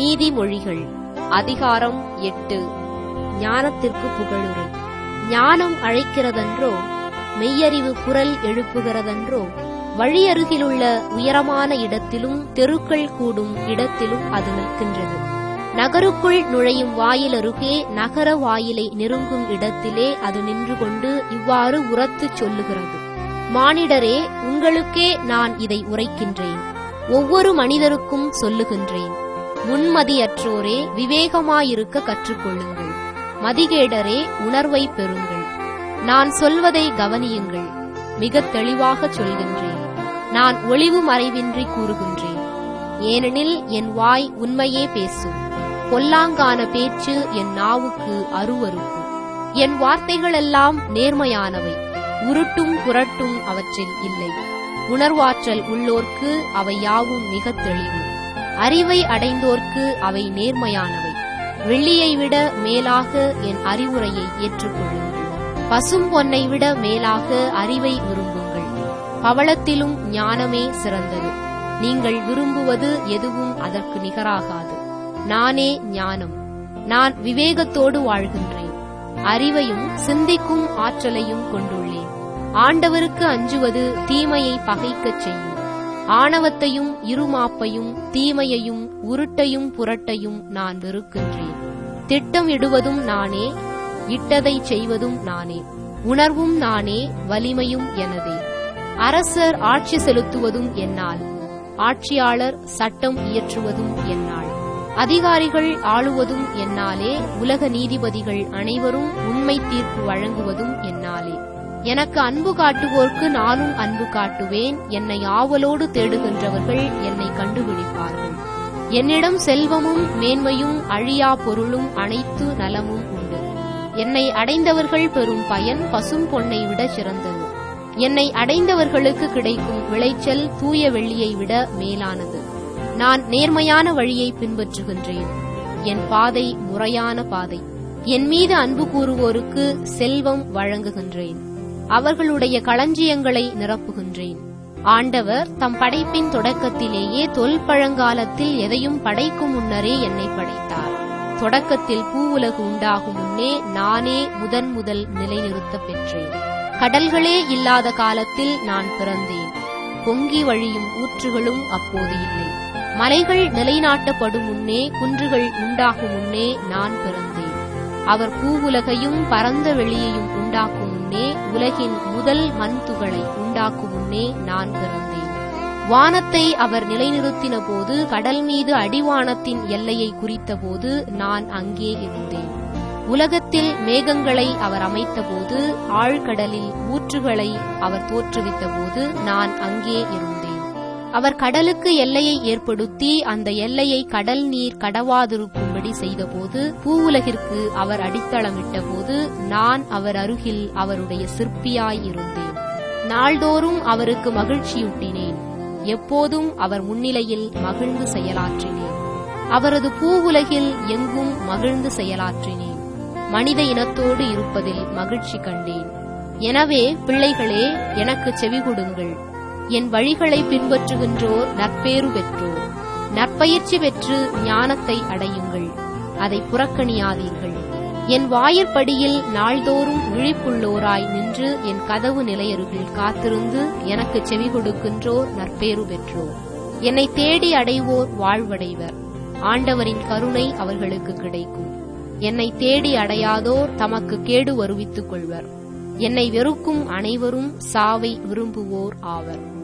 நீதிமொழிகள் அதிகாரம் எட்டு ஞானத்திற்கு புகழுரை ஞானம் அழைக்கிறதன்றோ மெய்யறிவு குரல் எழுப்புகிறதன்றோ வழியருகிலுள்ள உயரமான இடத்திலும் தெருக்கள் கூடும் இடத்திலும் அது நிற்கின்றது நகருக்குள் நுழையும் வாயிலருகே நகர வாயிலை நெருங்கும் இடத்திலே அது நின்று கொண்டு இவ்வாறு உரத்துச் சொல்லுகிறது மானிடரே உங்களுக்கே நான் இதை உரைக்கின்றேன் ஒவ்வொரு மனிதருக்கும் சொல்லுகின்றேன் முன்மதியற்றோரே விவேகமாயிருக்க கற்றுக்கொள்ளுங்கள் மதிகேடரே உணர்வை பெறுங்கள் நான் சொல்வதை கவனியுங்கள் மிகத் தெளிவாகச் சொல்கின்றேன் நான் ஒளிவு மறைவின்றி கூறுகின்றேன் ஏனெனில் என் வாய் உண்மையே பேசும் பொல்லாங்கான பேச்சு என் நாவுக்கு அருவருப்பு என் வார்த்தைகளெல்லாம் நேர்மையானவை உருட்டும் புரட்டும் அவற்றில் இல்லை உணர்வாற்றல் உள்ளோர்க்கு அவை யாவும் மிகத் தெளிவு அறிவை அடைந்தோர்க்கு அவை நேர்மையானவை வெள்ளியை விட மேலாக என் அறிவுரையை ஏற்றுக்கொள்ளுங்கள் பசும் பொன்னை விட மேலாக அறிவை விரும்புங்கள் பவளத்திலும் ஞானமே சிறந்தது நீங்கள் விரும்புவது எதுவும் அதற்கு நிகராகாது நானே ஞானம் நான் விவேகத்தோடு வாழ்கின்றேன் அறிவையும் சிந்திக்கும் ஆற்றலையும் கொண்டுள்ளேன் ஆண்டவருக்கு அஞ்சுவது தீமையை பகைக்கச் செய்யும் ஆணவத்தையும் இருமாப்பையும் தீமையையும் உருட்டையும் புரட்டையும் நான் வெறுக்கின்றேன் திட்டம் இடுவதும் நானே இட்டதை செய்வதும் நானே உணர்வும் நானே வலிமையும் எனதே அரசர் ஆட்சி செலுத்துவதும் என்னால் ஆட்சியாளர் சட்டம் இயற்றுவதும் என்னால் அதிகாரிகள் ஆளுவதும் என்னாலே உலக நீதிபதிகள் அனைவரும் உண்மை தீர்ப்பு வழங்குவதும் என்னாலே எனக்கு அன்பு காட்டுவோர்க்கு நானும் அன்பு காட்டுவேன் என்னை ஆவலோடு தேடுகின்றவர்கள் என்னை கண்டுபிடிப்பார்கள் என்னிடம் செல்வமும் மேன்மையும் அழியா பொருளும் அனைத்து நலமும் உண்டு என்னை அடைந்தவர்கள் பெறும் பயன் பசும் பொன்னை விட சிறந்தது என்னை அடைந்தவர்களுக்கு கிடைக்கும் விளைச்சல் தூய வெள்ளியை விட மேலானது நான் நேர்மையான வழியை பின்பற்றுகின்றேன் என் பாதை முறையான பாதை என் மீது அன்பு கூறுவோருக்கு செல்வம் வழங்குகின்றேன் அவர்களுடைய களஞ்சியங்களை நிரப்புகின்றேன் ஆண்டவர் தம் படைப்பின் தொடக்கத்திலேயே தொல்பழங்காலத்தில் எதையும் படைக்கும் முன்னரே என்னை படைத்தார் தொடக்கத்தில் பூவுலகு உண்டாகும் முன்னே நானே முதன் முதல் நிலைநிறுத்த பெற்றேன் கடல்களே இல்லாத காலத்தில் நான் பிறந்தேன் பொங்கி வழியும் ஊற்றுகளும் அப்போது இல்லை மலைகள் நிலைநாட்டப்படும் முன்னே குன்றுகள் உண்டாகும் முன்னே நான் பிறந்தேன் அவர் பூவுலகையும் பரந்த வெளியையும் உண்டாக்கும் முன்னே உலகின் முதல் மண் துகளை உண்டாக்கும் முன்னே நான் பிறந்தேன் வானத்தை அவர் நிலைநிறுத்தின போது கடல் மீது அடிவானத்தின் எல்லையை குறித்தபோது நான் அங்கே இருந்தேன் உலகத்தில் மேகங்களை அவர் அமைத்தபோது ஆழ்கடலில் ஊற்றுகளை அவர் தோற்றுவித்தபோது நான் அங்கே இருந்தேன் அவர் கடலுக்கு எல்லையை ஏற்படுத்தி அந்த எல்லையை கடல் நீர் கடவாதிருக்கும்படி செய்தபோது பூவுலகிற்கு அவர் அடித்தளமிட்ட போது நான் அவர் அருகில் அவருடைய சிற்பியாய் இருந்தேன் நாள்தோறும் அவருக்கு மகிழ்ச்சியூட்டினேன் எப்போதும் அவர் முன்னிலையில் மகிழ்ந்து செயலாற்றினேன் அவரது பூவுலகில் எங்கும் மகிழ்ந்து செயலாற்றினேன் மனித இனத்தோடு இருப்பதில் மகிழ்ச்சி கண்டேன் எனவே பிள்ளைகளே எனக்கு செவி கொடுங்கள் என் வழிகளை பின்பற்றுகின்றோர் நற்பேறு பெற்றோர் நற்பயிற்சி பெற்று ஞானத்தை அடையுங்கள் அதை புறக்கணியாதீர்கள் என் வாயிற்படியில் நாள்தோறும் விழிப்புள்ளோராய் நின்று என் கதவு நிலையருகில் காத்திருந்து எனக்கு செவி கொடுக்கின்றோர் நற்பேறு பெற்றோர் என்னை தேடி அடைவோர் வாழ்வடைவர் ஆண்டவரின் கருணை அவர்களுக்கு கிடைக்கும் என்னை தேடி அடையாதோர் தமக்கு கேடு வருவித்துக் கொள்வர் என்னை வெறுக்கும் அனைவரும் சாவை விரும்புவோர் ஆவர்